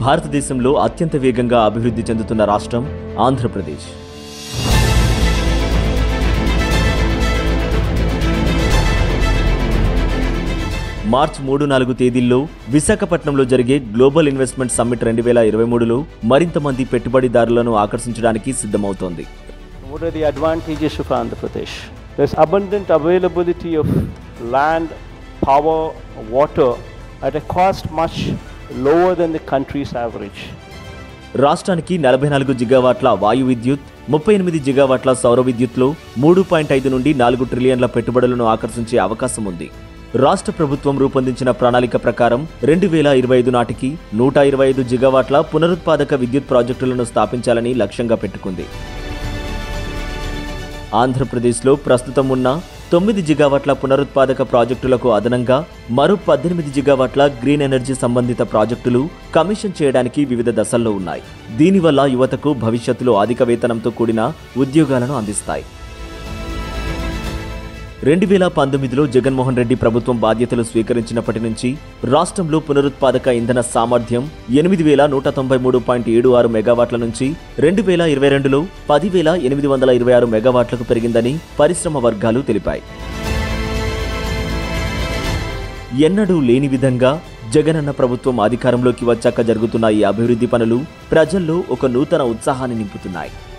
భారతదేశంలో అత్యంత వేగంగా అభివృద్ధి చెందుతున్న రాష్ట్రం ఆంధ్రప్రదేశ్ మార్చ్ మూడు నాలుగు తేదీల్లో విశాఖపట్నంలో జరిగే గ్లోబల్ ఇన్వెస్ట్మెంట్ సమ్మిట్ రెండు వేల ఇరవై మూడులో మరింత మంది పెట్టుబడిదారులను ఆకర్షించడానికి సిద్ధమవుతోంది What are the advantages of Andhra Pradesh? There's abundant availability of land, power, water at a cost much lower than the country's average. రాష్ట్రానికి నలభై నాలుగు జిగావాట్ల వాయు విద్యుత్ ముప్పై ఎనిమిది జిగావాట్ల సౌర విద్యుత్లో మూడు పాయింట్ ఐదు నుండి నాలుగు ట్రిలియన్ల పెట్టుబడులను ఆకర్షించే అవకాశం ఉంది రాష్ట్ర ప్రభుత్వం రూపొందించిన ప్రణాళిక ప్రకారం రెండు వేల ఇరవై ఐదు నాటికి నూట ఇరవై ఐదు జిగావాట్ల పునరుత్పాదక విద్యుత్ ప్రాజెక్టులను స్థాపించాలని లక్ష్యంగా పెట్టుకుంది ఆంధ్రప్రదేశ్లో ప్రస్తుతం ఉన్న తొమ్మిది జిగావాట్ల పునరుత్పాదక ప్రాజెక్టులకు అదనంగా మరో పద్దెనిమిది జిగావాట్ల గ్రీన్ ఎనర్జీ సంబంధిత ప్రాజెక్టులు కమిషన్ చేయడానికి వివిధ దశల్లో ఉన్నాయి దీనివల్ల యువతకు భవిష్యత్తులో అధిక వేతనంతో కూడిన ఉద్యోగాలను అందిస్తాయి రెండు వేల పంతొమ్మిదిలో జగన్మోహన్ రెడ్డి ప్రభుత్వం బాధ్యతలు స్వీకరించినప్పటి నుంచి రాష్ట్రంలో పునరుత్పాదక ఇంధన సామర్థ్యం ఎనిమిది వేల నూట తొంభై మూడు పాయింట్ ఏడు ఆరు మెగావాట్ల నుంచి రెండు వేల ఇరవై రెండులో పదివేల ఎనిమిది వందల ఇరవై ఆరు మెగావాట్లకు పెరిగిందని పరిశ్రమ వర్గాలు తెలిపాయి ఎన్నడూ లేని విధంగా జగనన్న ప్రభుత్వం అధికారంలోకి వచ్చాక జరుగుతున్న ఈ అభివృద్ధి పనులు ప్రజల్లో ఒక నూతన ఉత్సాహాన్ని నింపుతున్నాయి